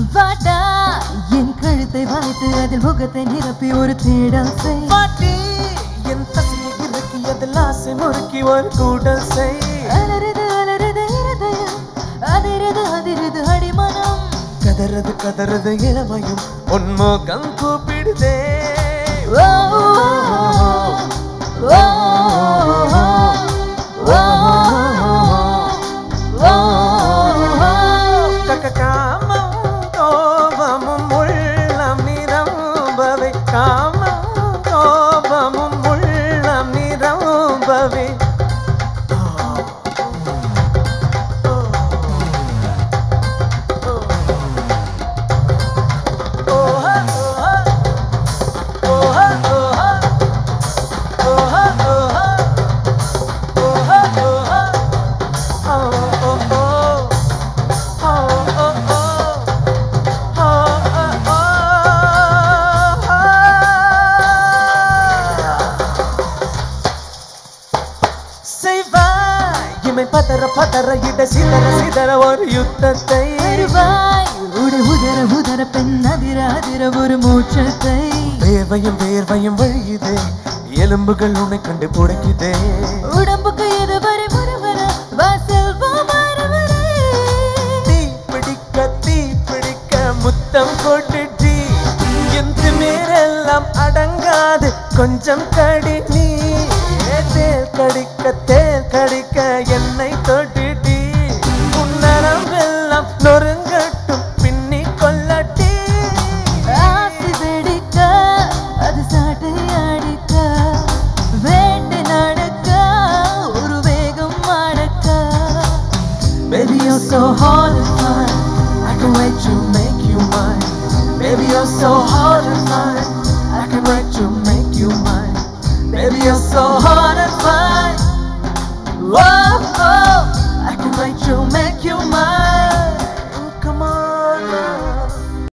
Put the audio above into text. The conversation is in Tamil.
வாடா என் கழுத்தை வளைத்து அதில் முகத்தை நிரப்பி ஒரு தேடல் செய் பாட்டி என் தசையை இறக்கி அதில் ஆசை முறுக்கி ஒரு கூடல் செய் அலறுது அலறுது இருதயம் அதிரது அதிரது அடிமனம் கதறது கதறது இளமையும் உன்முகம் கூப்பிடுதே ஓ, ஓ, ஓ, ஓ, ஓ. கக்க காமம் கோபமும் உள்ளம் நிரம்பவே காமம் கோபமும் உள்ளம் நிரம்பவே செய்வாய் இமை பதற பதற இட சிதற சிதற ஒரு யுத்தத்தை வருவாய் உட உதர உதர பெண் அதிர அதிர ஒரு மூச்சத்தை வேர்வையும் வேர்வையும் வழியுதே எலும்புகள் உன்னை கண்டு புடைக்குதே உடம்புக்கு இதுவரை முருகன வாசல் மாறவரே தீ பிடிக்க தீ பிடிக்க முத்தம் கொட்டுடி என் மேரெல்லாம் அடங்காது கொஞ்சம் கடி நீ ஏ, தேல் கடிக்க தேல் கடிக்க என்னை தொட்டுடி உன்னரம்பெல்லாம் நொறுங்கட்டும் பின்னி கொள்ளட்டி ஆசை வெடிக்க அது சாட்டை அடிக்க வேட்டை நடக்க ஒரு வேகம் அடக்க Baby, you're so hard to find. I can wait to make you mine. Baby, you're so hard to find. I can wait to make you mine. Baby, you're so hard to find. Whoa, oh, I can wait to make you mine.